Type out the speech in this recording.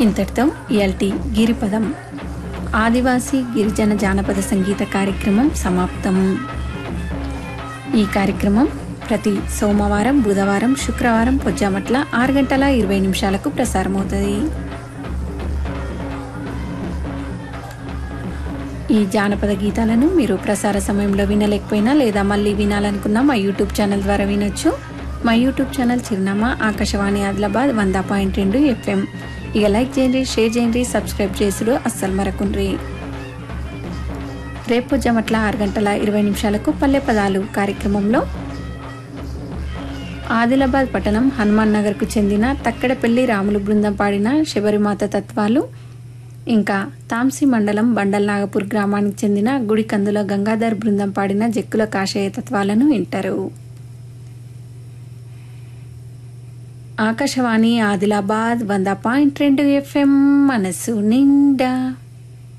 ఇంతటితో ఇయల్టి గిరిపదం ఆదివాసీ గిరిజన జానపద సంగీత కార్యక్రమం సమాప్తం ఈ కార్యక్రమం ప్రతి సోమవారం బుధవారం శుక్రవారం పొజ్జామట్ల ఆరు గంటల ఇరవై నిమిషాలకు ప్రసారమవుతుంది ఈ జానపద గీతాలను మీరు ప్రసార సమయంలో వినలేకపోయినా లేదా మళ్ళీ వినాలనుకున్నా మా యూట్యూబ్ ఛానల్ ద్వారా వినొచ్చు మా యూట్యూబ్ ఛానల్ చిరునామా ఆకాశవాణి ఆదిలాబాద్ వంద పాయింట్ రెండు ఎఫ్ఎం ఇక లైక్ చేయండి షేర్ చేయండి సబ్స్క్రైబ్ చేసుడు అస్సలు మరకుండ్రి రేపు జమట్ల ఆరు గంటల ఇరవై నిమిషాలకు పల్లె పదాలు కార్యక్రమంలో ఆదిలాబాద్ పట్టణం హనుమాన్ నగర్కు చెందిన తక్కడపల్లి రాములు బృందం పాడిన శబరిమాత తత్వాలు ఇంకా తాంసి మండలం బండల్ నాగపూర్ గ్రామానికి చెందిన గుడికందుల గంగాధర్ బృందం పాడిన జక్కుల కాషాయ తత్వాలను వింటారు ఆకాశవాణి ఆదిలాబాద్ వంద పాయింట్ రెండు ఎఫ్ఎం మనసు నిండా